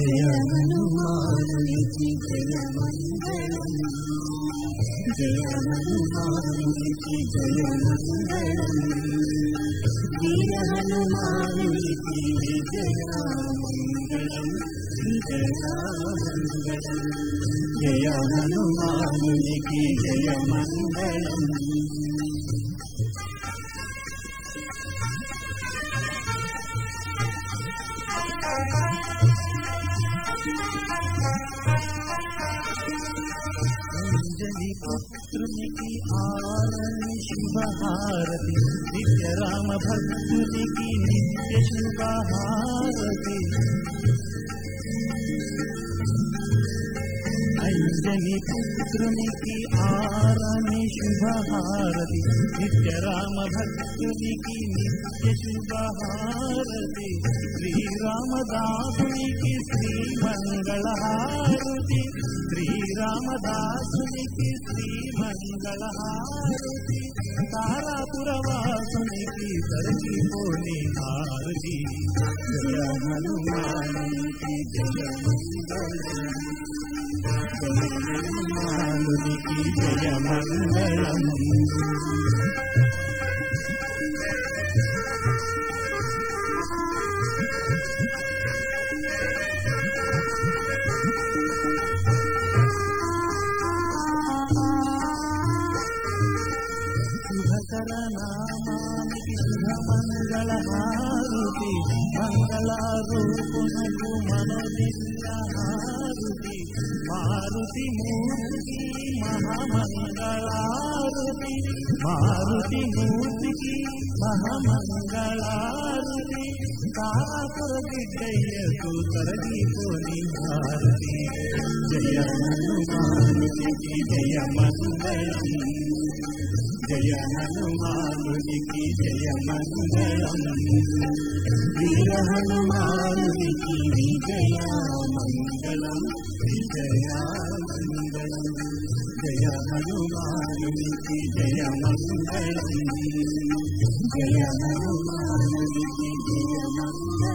జయ హనుమానునికి జయ మంగళం జయ హనుమానునికి జయ మంగళం వీర హనుమానునికి జయ మంగళం జయ మంగళం జయ హనుమానునికి జయ మంగళం అంజలి పుత్రునికి ఆరణి శుభహారతి నిత్య రామ భక్తునికి నిత్య శుభహారతి అంజని పుత్రునికి ఆరణి శుభహారతి నిత్య రామ భక్తునికి నిత్య శుభహారతి శ్రీరామదాసునికి శ్రీ మంగళహారతి శ్రీరామదాసునికి శ్రీ మంగళహారతి తారాపురవాసునికి సరగిపోని హారతి జయ హనుమానికి జయ మంగళం హనుమానునికి జయ మంగళం శుభకర నామానికి శుభ మంగళ హారుతి మంగళారూపునకు మనదిల్ల హారుతి మారుతి మూర్తికి మహామంగళారుతి మారుతి మూర్తికి మహామంగళారుతి కాకుర బిడ్డయ్యకు తరగిపోని హారతి జయ హనుమానునికి జయ మంగళం జయ హనుమానునికి జయ మంగళం వీర హనుమానునికి జయ మంగళం జయ మంగళం జయ హనుమానునికి జయ మంగళం జయ హనుమానునికి జయ మంగళం